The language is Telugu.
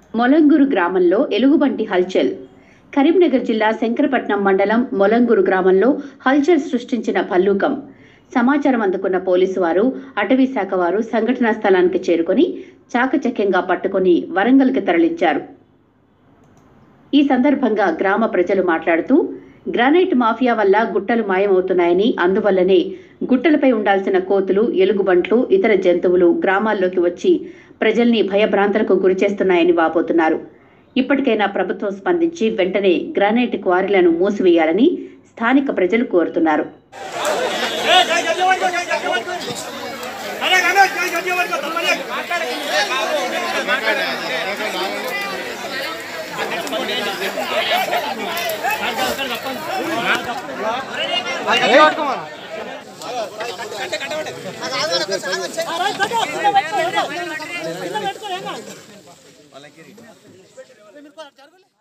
మొలంగూరు గ్రామంలో ఎలుగుబంటి హల్చల్ కరీంనగర్ జిల్లా శంకరపట్నం మండలం మొలంగూరు గ్రామంలో హల్చల్ సృష్టించిన భల్లూకం సమాచారం అందుకున్న పోలీసు వారు అటవీ శాఖ వారు సంఘటనా స్థలానికి చేరుకొని చాకచక్యంగా పట్టుకొని వరంగల్కి తరలించారు ఈ సందర్భంగా గ్రామ ప్రజలు మాట్లాడుతూ గ్రానైట్ మాఫియా వల్ల గుట్టలు మాయమవుతున్నాయని అందువల్లనే గుట్టలపై ఉండాల్సిన కోతులు ఎలుగుబంట్లు ఇతర జంతువులు గ్రామాల్లోకి వచ్చి ప్రజల్ని భయభ్రాంతులకు గురిచేస్తున్నాయని వాపోతున్నారు ఇప్పటికైనా ప్రభుత్వం స్పందించి వెంటనే గ్రానైట్ క్వారీలను మూసివేయాలని స్థానిక ప్రజలు కోరుతున్నారు अरे रमेश काय गड्डी वर कर मला వాళ్ళకి